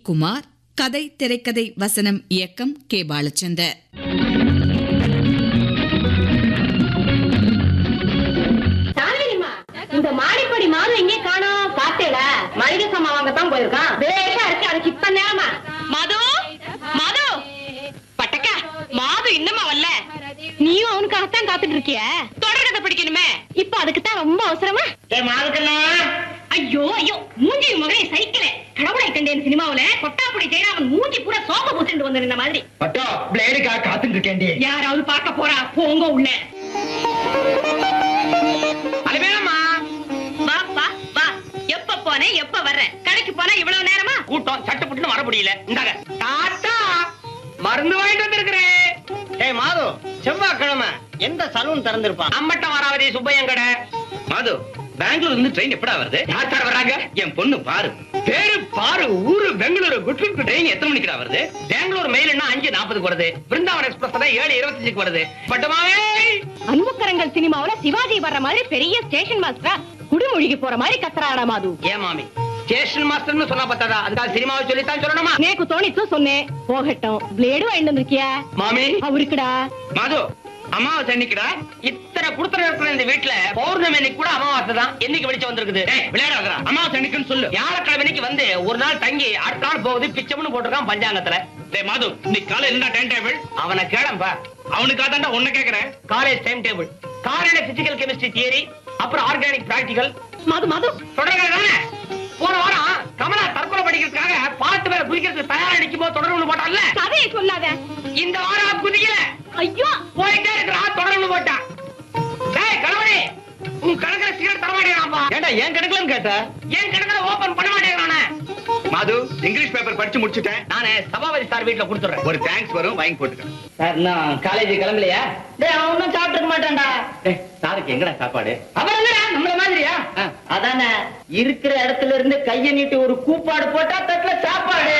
குமார் கதை திரைக்கதை வசனம் இயக்கம் கே பாலச்சந்தர் சாந்தினிமா இந்த மாடிப்படி மாது எங்கே காணோம் பார்த்தேல மளிகை சாமான் வாங்கத்தான் போயிருக்கான் வேஷா இருக்கு அதுக்கு இப்ப நேரமா மது மது பட்டக்கா மாது இன்னமா வரல நீயும் அவனுக்காகத்தான் காத்துட்டு இருக்கிய தொடர்கதை படிக்கணுமே இப்ப அதுக்கு தான் ரொம்ப அவசரமா ஐயோ ஐயோ மூஞ்சி மகனே சைக்கிளே கடவுளை கண்டேன் சினிமாவுல கொட்டாப்புடி ஜெயராமன் மூஞ்சி பூரா சோப்ப பூசிட்டு வந்திருந்த மாதிரி பட்டோ பிளேடுக்காக காத்துட்டு இருக்கேன்டி யாராவது பார்க்க போறா போங்க உள்ள அலுமேலம்மா வா வா வா எப்ப போனே எப்ப வர்ற கடைக்கு போனா இவ்வளவு நேரமா கூட்டம் சட்டுப்புட்டுன்னு வர முடியல இந்தாங்க தாத்தா மருந்து வாங்கிட்டு வந்திருக்கிறேன் ஏய் மாது செவ்வாய்க்கிழமை எந்த சலூன் திறந்திருப்பான் அம்மட்ட வராவதி சுப்பையன் கடை மாது பெங்களூர்ல இருந்து ட்ரெயின் எப்படா வருது யார் சார் வர்றாங்க என் பொண்ணு பாரு பேரு பாரு ஊரு பெங்களூரு குட்லுக்கு ட்ரெயின் எத்தனை மணிக்குடா வருது பெங்களூர் மெயில்னா அஞ்சு நாற்பதுக்கு வருது பிருந்தாவன் எக்ஸ்பிரஸ் தான் ஏழு இருபத்தஞ்சுக்கு வருது பட்டமாவே அன்புக்கரங்கள் சினிமாவுல சிவாஜி வர்ற மாதிரி பெரிய ஸ்டேஷன் மாஸ்டரா குடிமொழிக்கு போற மாதிரி கத்துறாடா மாது ஏன் மாமி ஸ்டேஷன் மாஸ்டர்னு சொன்னா பத்தாதா அதுக்காக சினிமாவை சொல்லித்தான் சொல்லணுமா நேக்கு தோணித்து சொன்னேன் போகட்டும் பிளேடு வாங்கிட்டு வந்திருக்கியா மாமி அவருக்குடா மாது அமாவாசை அன்னைக்குடா இத்தனை குடுத்தன இருக்கிற இந்த வீட்டுல பௌர்ணமி அன்னைக்கு கூட அமாவாசை தான் என்னைக்கு வெளிச்சம் வந்திருக்குது ஏய், விளையாடாதடா அமாவாசை அன்னைக்குன்னு சொல்லு வியாழக்கிழமை அன்னைக்கு வந்து ஒரு நாள் தங்கி அடுத்த நாள் போகுது பிச்சம்னு போட்டிருக்கான் பஞ்சாங்கத்துல டேய் மாது இன்னைக்கு காலை என்ன டைம் டேபிள் அவனை கேளம்பா அவனுக்காக தான்டா உன்னை கேக்குறேன் காலேஜ் டைம் டேபிள் காலையில பிசிக்கல் கெமிஸ்ட்ரி தியரி அப்புறம் ஆர்கானிக் பிராக்டிகல் மது மது தொடர்கிறானே போன வாரம் கமலா தற்கொலை படிக்கிறதுக்காக பாட்டு வேற குதிக்கிறதுக்கு தயாரா நிக்கும் போது தொடர்பு போட்டான்ல கதையை சொல்லாத இந்த வாரம் குதிக்கல ஐயோ போயிட்டே இருக்கிறா தொடர்ந்து போட்டான் டேய் கணவனே உன் கணக்குல சிகரெட் தர மாட்டேங்கிறான்பா ஏண்டா என் கணக்குலன்னு கேட்ட என் கணக்குல ஓபன் பண்ண மாட்டேங்கிறானே மாது இங்கிலீஷ் பேப்பர் படிச்சு முடிச்சுட்டேன் நானே சபாபதி சார் வீட்டுல கொடுத்துறேன் ஒரு தேங்க்ஸ் வரும் வாங்கி போட்டுக்க சார் நான் காலேஜ் கிளம்பலையா டேய் அவன் ஒன்னும் சாப்பிட்டு மாட்டான்டா டேய் சாருக்கு எங்கடா சாப்பாடு அப்புறம் என்னடா நம்மள மாதிரியா அதானே இருக்கிற இடத்துல இருந்து கைய நீட்டி ஒரு கூப்பாடு போட்டா தட்டுல சாப்பாடு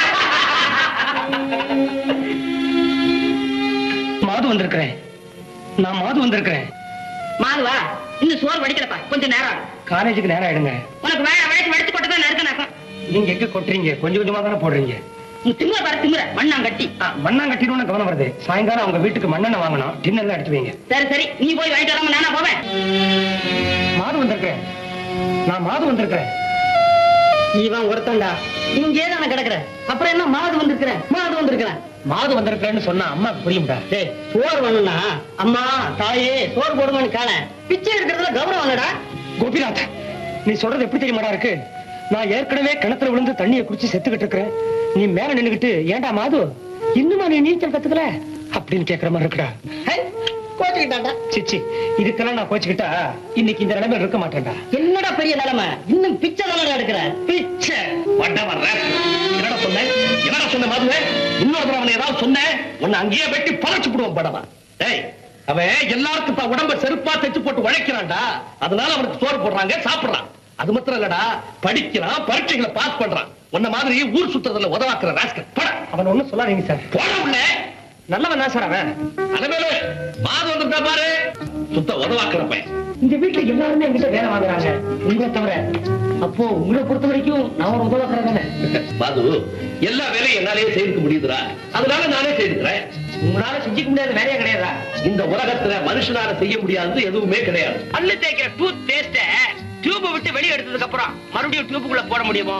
மாது வந்திருக்கிறேன் நான் மாது வந்திருக்கிறேன் மாதுவா இன்னும் சோறு வடிக்கலப்பா கொஞ்சம் நேரம் ஆகும். காலேஜுக்கு நேரம் ஆயிடுங்க உனக்கு வேலை வயசு வடிச்சு போட்டு தான் நறுக்கணாக்கும் நீங்க எங்க கொட்டுறீங்க கொஞ்சம் கொஞ்சமா தானே போடுறீங்க நீ திமுற பாரு திமுற மண்ணாங்கட்டி ஆ, மண்ணாங்கட்டின்னு கவனம் வருது சாயங்காலம் அவங்க வீட்டுக்கு மண்ணெண்ணெய் வாங்கணும் டின்னர்லாம் எடுத்து வைங்க சரி சரி நீ போய் வாங்கிட்டு வராம நானா போவேன் மாது வந்திருக்கிறேன் நான் மாது வந்திருக்கிறேன் இவன் ஒருத்தன்டா இங்கே தானே கிடக்குற அப்புறம் என்ன மாது வந்திருக்கிறேன் மாது வந்திருக்கிறேன் மாது வந்திருக்கிறேன்னு சொன்னா அம்மாக்கு புரியும்டா டேய் சோறு வேணும்னா அம்மா தாயே சோறு போடுவான்னு காண பிச்சை எடுக்கிறதுல கௌரவம் இல்லடா கோபிநாத் நீ சொல்றது எப்படி தெரியுமாடா இருக்கு நான் ஏற்கனவே கிணத்துல விழுந்து தண்ணியை குடிச்சு செத்துக்கிட்டு இருக்கிறேன் நீ மேல நின்னுகிட்டு ஏன்டா மாது இன்னுமா நீ நீச்சல் கத்துக்கல அப்படின்னு கேக்குற மாதிரி இருக்குடா கோச்சுக்கிட்டாண்டா சிச்சி இதுக்கெல்லாம் நான் கோச்சுக்கிட்டா இன்னைக்கு இந்த நிலைமையில இருக்க மாட்டேன்டா என்னடா பெரிய நிலைமை இன்னும் பிச்சை தானடா எடுக்கிற பிச்சை வட்டவன் என்னடா சொன்ன என்னடா சொன்ன மாதுவே இன்னொரு தடவை அவனை ஏதாவது சொன்னேன் உன்னை அங்கேயே வெட்டி பழச்சு போடுவோம் படவா டேய் அவன் எல்லாருக்கும் தான் உடம்ப செருப்பா தைச்சு போட்டு உழைக்கிறான்டா அதனால அவனுக்கு சோறு போடுறாங்க சாப்பிடுறான் அது மாத்திரம் இல்லடா படிக்கிறான் பரீட்சைகளை பாஸ் பண்றான் உன்ன மாதிரி ஊர் சுத்துறதுல உதவாக்குற ராஸ்கல் போட அவன் ஒண்ணும் சொல்லாதீங்க சார் போட உள்ள நல்லவன் தான் சார் அவன் அலமேலு மாது வந்திருக்கா பாரு சுத்த உதவாக்குற பையன் இந்த வீட்டுல எல்லாருமே என்கிட்ட வேலை வாங்குறாங்க உங்களை தவிர அப்போ உங்களை பொறுத்த வரைக்கும் நான் ஒரு உதவாக்குறேன் தானே மாது எல்லா வேலையும் என்னாலேயே செய்துக்க முடியுதுடா அதனால நானே செய்துக்கிறேன் உங்களால செஞ்சுக்க முடியாத வேலையே கிடையாதா இந்த உலகத்துல மனுஷனால செய்ய முடியாதது எதுவுமே கிடையாது பல்லு தேய்க்கிற டூத் பேஸ்ட டியூப் விட்டு வெளிய எடுத்ததுக்கு அப்புறம் மறுபடியும் டியூபுக்குள்ள போட முடியுமோ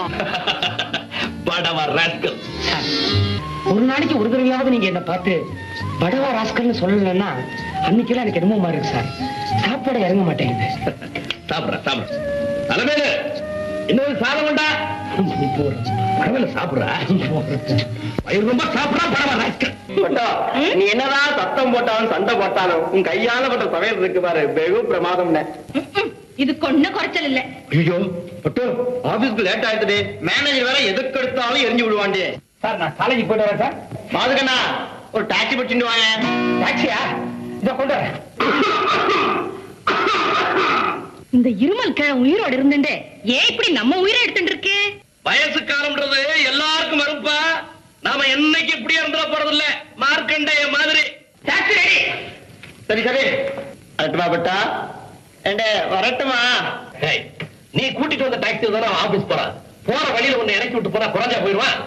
படவா ராஸ்கல் ஒரு நாளைக்கு ஒரு தடவையாவது நீங்க என்ன பார்த்து படவா ராஸ்கல்னு சொல்லலைன்னா அன்னைக்கெல்லாம் எனக்கு என்னமோ மாதிரி இருக்கு சார் சாப்பாடு இறங்க மாட்டேங்குது சாப்பிடுற சாப்பிடுற அலமேலு இன்னொரு சாதம் உண்டா பரவாயில்ல சாப்பிடுறா வயிறு ரொம்ப சாப்பிடுறா படவா ராஸ்கல் நீ என்னதான் சத்தம் போட்டாலும் சண்டை போட்டாலும் உன் கையால பட்ட சமையல் இருக்கு பாரு வெகு பிரமாதம்னே இது கொண்டு குறைச்சல் இல்ல ஐயோ பட்டு ஆபீஸ்க்கு லேட் ஆயிடுது மேனேஜர் வேற எதுக்கு எடுத்தாலும் எரிஞ்சு விடுவாண்டி சார் நான் காலேஜுக்கு போயிட்டு வரேன் சார் மாதுகண்ணா ஒரு டாக்ஸி பிடிச்சிட்டு வாங்க டாக்ஸியா இதை கொண்டு வரேன் இந்த இருமல் கிழ உயிரோட இருந்துட்டு ஏன் இப்படி நம்ம உயிரை எடுத்துட்டு இருக்கு வயசு காலம்ன்றது எல்லாருக்கும் வருப்பா நாம என்னைக்கு இப்படியே இருந்துட போறது இல்ல மார்க்கண்டைய மாதிரி டாக்ஸி ரெடி சரி சரி வரட்டுமா பட்டா ஏண்டே வரட்டுமா நீ கூட்டிட்டு வந்த டாக்ஸி தானே ஆபீஸ் போறான் போற வழியில உன்னை இறக்கி விட்டு போனா குறைஞ்சா போயிடுவான்